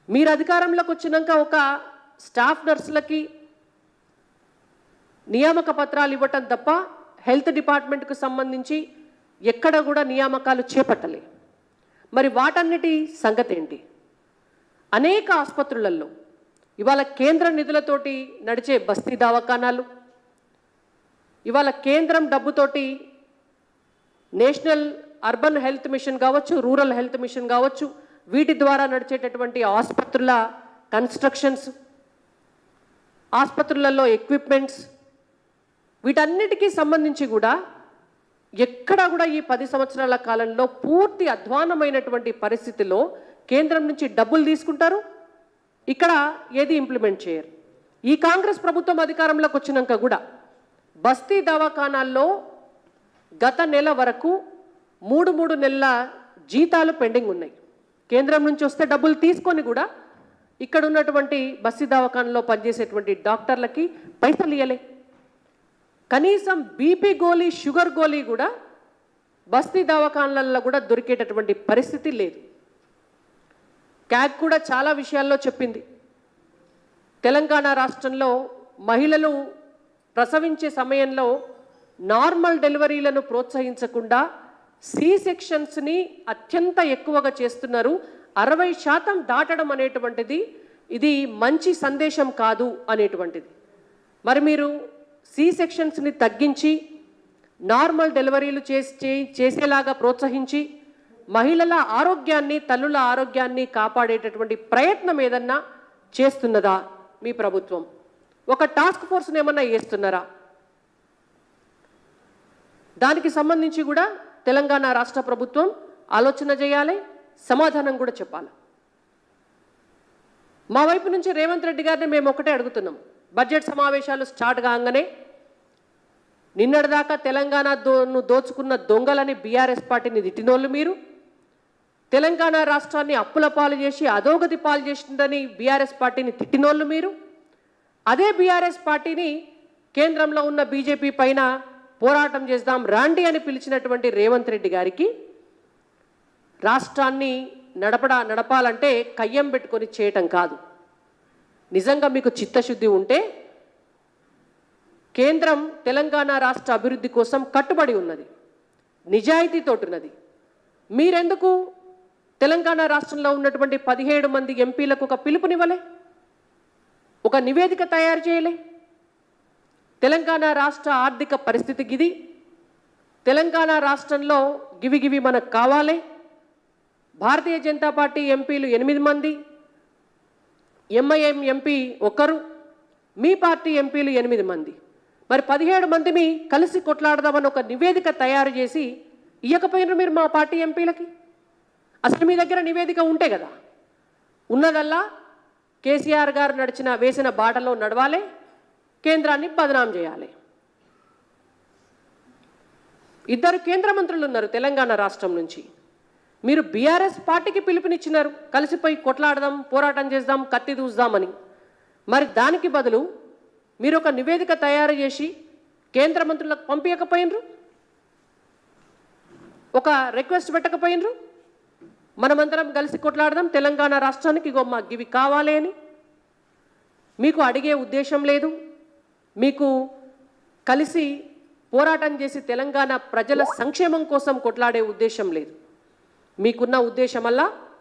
మీరు అధికారంలోకి వచ్చినాక ఒక స్టాఫ్ నర్సులకి నియామక పత్రాలు ఇవ్వటం తప్ప హెల్త్ డిపార్ట్మెంట్కు సంబంధించి ఎక్కడ కూడా నియామకాలు చేపట్టలే మరి వాటన్నిటి సంగతి ఏంటి అనేక ఆసుపత్రులలో ఇవాళ కేంద్ర నిధులతోటి నడిచే బస్తీ దవాఖానాలు ఇవాళ కేంద్రం డబ్బుతోటి నేషనల్ అర్బన్ హెల్త్ మిషన్ కావచ్చు రూరల్ హెల్త్ మిషన్ కావచ్చు వీటి ద్వారా నడిచేటటువంటి ఆసుపత్రుల కన్స్ట్రక్షన్స్ ఆసుపత్రులలో ఎక్విప్మెంట్స్ వీటన్నిటికీ సంబంధించి కూడా ఎక్కడా కూడా ఈ పది సంవత్సరాల కాలంలో పూర్తి అధ్వానమైనటువంటి పరిస్థితిలో కేంద్రం నుంచి డబ్బులు తీసుకుంటారు ఇక్కడ ఏది ఇంప్లిమెంట్ చేయరు ఈ కాంగ్రెస్ ప్రభుత్వం అధికారంలోకి వచ్చినాక కూడా బస్తీ దవాఖానాల్లో గత నెల వరకు మూడు మూడు నెలల జీతాలు పెండింగ్ ఉన్నాయి కేంద్రం నుంచి వస్తే డబ్బులు తీసుకొని కూడా ఇక్కడ ఉన్నటువంటి బస్తీ దవాఖానలో పనిచేసేటువంటి డాక్టర్లకి పైసలు ఇవ్వలే కనీసం బీపీ గోళీ షుగర్ గోళీ కూడా బస్తీ దవాఖానలలో కూడా దొరికేటటువంటి పరిస్థితి లేదు క్యాగ్ కూడా చాలా విషయాల్లో చెప్పింది తెలంగాణ రాష్ట్రంలో మహిళలు ప్రసవించే సమయంలో నార్మల్ డెలివరీలను ప్రోత్సహించకుండా సి సెక్షన్స్ని అత్యంత ఎక్కువగా చేస్తున్నారు అరవై శాతం దాటడం అనేటువంటిది ఇది మంచి సందేశం కాదు అనేటువంటిది మరి మీరు సి సెక్షన్స్ని తగ్గించి నార్మల్ డెలివరీలు చేసి చే- చేసేలాగా ప్రోత్సహించి మహిళల ఆరోగ్యాన్ని తల్లుల ఆరోగ్యాన్ని కాపాడేటటువంటి ప్రయత్నం ఏదన్నా చేస్తున్నదా మీ ప్రభుత్వం ఒక టాస్క్ ఫోర్స్ని ఏమన్నా వేస్తున్నారా దానికి సంబంధించి కూడా తెలంగాణ రాష్ట్ర ప్రభుత్వం ఆలోచన చేయాలి సమాధానం కూడా చెప్పాలి మా వైపు నుంచి రేవంత్ రెడ్డి గారిని మేము ఒకటే అడుగుతున్నాం బడ్జెట్ సమావేశాలు స్టార్ట్ కాగానే నిన్నటిదాకా తెలంగాణ దోను దోచుకున్న దొంగలని బీఆర్ఎస్ పార్టీని తిట్టినోళ్ళు మీరు తెలంగాణ రాష్ట్రాన్ని అప్పుల పాలు చేసి అధోగతి పాలు చేసిందని బీఆర్ఎస్ పార్టీని తిట్టినోళ్ళు మీరు అదే బీఆర్ఎస్ పార్టీని కేంద్రంలో ఉన్న బీజేపీ పైన పోరాటం చేద్దాం రాండి అని పిలిచినటువంటి రేవంత్ రెడ్డి గారికి రాష్ట్రాన్ని నడపడ నడపాలంటే కయ్యం పెట్టుకొని చేయటం కాదు నిజంగా మీకు చిత్తశుద్ధి ఉంటే కేంద్రం తెలంగాణ రాష్ట్ర అభివృద్ధి కోసం కట్టుబడి ఉన్నది నిజాయితీతోటి ఉన్నది మీరెందుకు తెలంగాణ రాష్ట్రంలో ఉన్నటువంటి పదిహేడు మంది ఎంపీలకు ఒక పిలుపునివ్వలే ఒక నివేదిక తయారు చేయలే తెలంగాణ రాష్ట్ర ఆర్థిక పరిస్థితి గిది తెలంగాణ రాష్ట్రంలో గివి గివి మనకు కావాలి భారతీయ జనతా పార్టీ ఎంపీలు ఎనిమిది మంది ఎంఐఎం ఎంపీ ఒకరు మీ పార్టీ ఎంపీలు ఎనిమిది మంది మరి పదిహేడు మందిని కలిసి కొట్లాడదామని ఒక నివేదిక తయారు చేసి ఇయ్యకపోయినారు మీరు మా పార్టీ ఎంపీలకి అసలు మీ దగ్గర నివేదిక ఉంటే కదా ఉన్నదల్లా కేసీఆర్ గారు నడిచిన వేసిన బాటలో నడవాలి కేంద్రాన్ని బదనాం చేయాలి ఇద్దరు కేంద్ర మంత్రులు ఉన్నారు తెలంగాణ రాష్ట్రం నుంచి మీరు బీఆర్ఎస్ పార్టీకి పిలుపునిచ్చినారు కలిసిపోయి కొట్లాడదాం పోరాటం చేద్దాం కత్తి దూద్దామని మరి దానికి బదులు మీరు ఒక నివేదిక తయారు చేసి కేంద్ర మంత్రులకు పంపించకపోయినరు ఒక రిక్వెస్ట్ పెట్టకపోయినరు మనమందరం కలిసి కొట్లాడదాం తెలంగాణ రాష్ట్రానికి ఇగో మాకు ఇవి కావాలి అని మీకు అడిగే ఉద్దేశం లేదు మీకు కలిసి పోరాటం చేసి తెలంగాణ ప్రజల సంక్షేమం కోసం కొట్లాడే ఉద్దేశం లేదు మీకున్న ఉద్దేశం వల్ల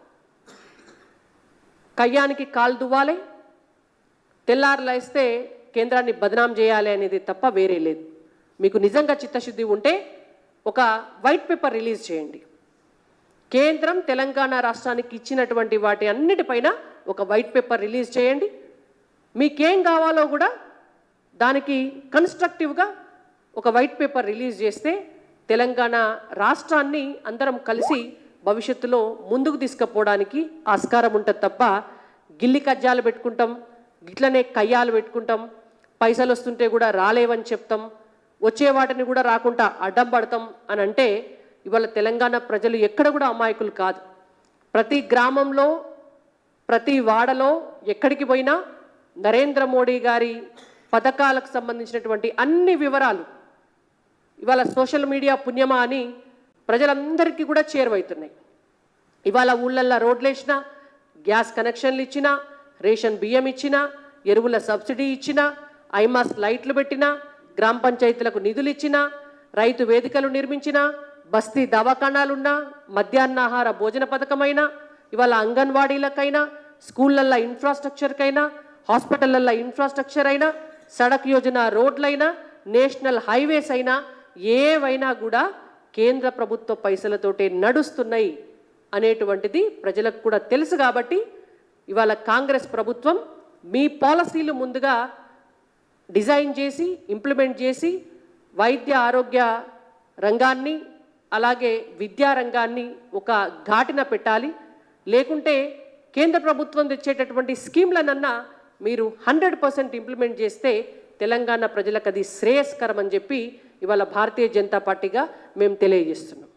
కయ్యానికి కాలు దువ్వాలి తెల్లారులేస్తే కేంద్రాన్ని బదనాం చేయాలి అనేది తప్ప వేరే లేదు మీకు నిజంగా చిత్తశుద్ధి ఉంటే ఒక వైట్ పేపర్ రిలీజ్ చేయండి కేంద్రం తెలంగాణ రాష్ట్రానికి ఇచ్చినటువంటి వాటి అన్నిటిపైన ఒక వైట్ పేపర్ రిలీజ్ చేయండి మీకేం కావాలో కూడా దానికి కన్స్ట్రక్టివ్గా ఒక వైట్ పేపర్ రిలీజ్ చేస్తే తెలంగాణ రాష్ట్రాన్ని అందరం కలిసి భవిష్యత్తులో ముందుకు తీసుకుపోవడానికి ఆస్కారం ఉంటుంది తప్ప గిల్లి కజ్జాలు పెట్టుకుంటాం గిట్లనే కయ్యాలు పెట్టుకుంటాం పైసలు వస్తుంటే కూడా రాలేవని చెప్తాం వచ్చే వాటిని కూడా రాకుండా అడ్డం పడతాం అని అంటే ఇవాళ తెలంగాణ ప్రజలు ఎక్కడ కూడా అమాయకులు కాదు ప్రతి గ్రామంలో ప్రతి వాడలో ఎక్కడికి పోయినా నరేంద్ర మోడీ గారి పథకాలకు సంబంధించినటువంటి అన్ని వివరాలు ఇవాళ సోషల్ మీడియా పుణ్యమా అని ప్రజలందరికీ కూడా చేరువవుతున్నాయి ఇవాళ ఊళ్ళల్లో రోడ్లేసినా గ్యాస్ కనెక్షన్లు ఇచ్చినా రేషన్ బియ్యం ఇచ్చినా ఎరువుల సబ్సిడీ ఇచ్చినా ఐమాస్ లైట్లు పెట్టినా గ్రామ పంచాయతీలకు నిధులు ఇచ్చినా రైతు వేదికలు నిర్మించినా బస్తీ దవాఖానాలున్నా మధ్యాహ్నాహార భోజన పథకమైనా ఇవాళ అంగన్వాడీలకైనా స్కూళ్ళల్లో ఇన్ఫ్రాస్ట్రక్చర్కైనా హాస్పిటళ్ళల్లో ఇన్ఫ్రాస్ట్రక్చర్ అయినా సడక్ యోజన రోడ్లైనా నేషనల్ హైవేస్ అయినా ఏవైనా కూడా కేంద్ర ప్రభుత్వ పైసలతోటే నడుస్తున్నాయి అనేటువంటిది ప్రజలకు కూడా తెలుసు కాబట్టి ఇవాళ కాంగ్రెస్ ప్రభుత్వం మీ పాలసీలు ముందుగా డిజైన్ చేసి ఇంప్లిమెంట్ చేసి వైద్య ఆరోగ్య రంగాన్ని అలాగే విద్యా రంగాన్ని ఒక ఘాటిన పెట్టాలి లేకుంటే కేంద్ర ప్రభుత్వం తెచ్చేటటువంటి స్కీమ్లనన్నా మీరు హండ్రెడ్ పర్సెంట్ ఇంప్లిమెంట్ చేస్తే తెలంగాణ ప్రజలకు అది శ్రేయస్కరం అని చెప్పి ఇవాళ భారతీయ జనతా పార్టీగా మేము తెలియజేస్తున్నాం